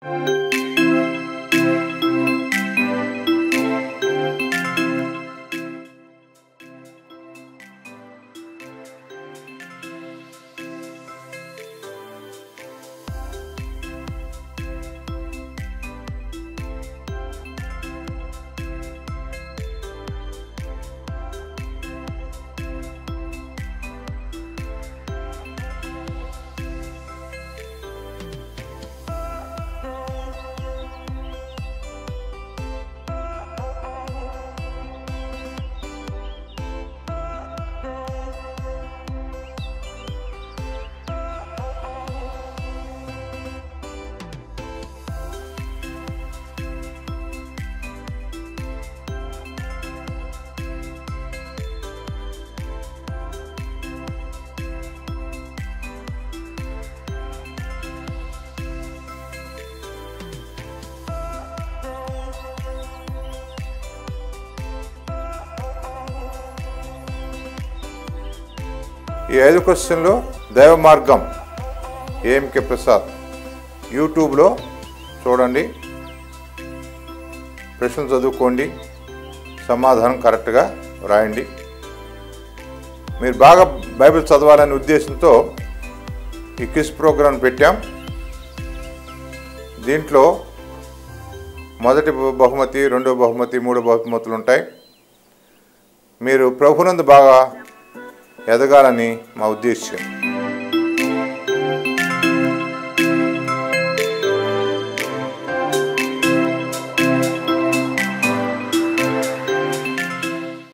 ఈ ఐదు క్వశ్చన్లు దైవ మార్గం ఏఎంకే ప్రసాద్ యూట్యూబ్లో చూడండి ప్రశ్నలు చదువుకోండి సమాధానం కరెక్ట్గా రాయండి మీరు బాగా బైబిల్ చదవాలనే ఉద్దేశంతో ఈ క్విజ్ ప్రోగ్రాం పెట్టాం దీంట్లో మొదటి బహుమతి రెండో బహుమతి మూడో బహుమతులు ఉంటాయి మీరు ప్రభునందు బాగా ఎదగాలని మా ఉద్దేశ్యం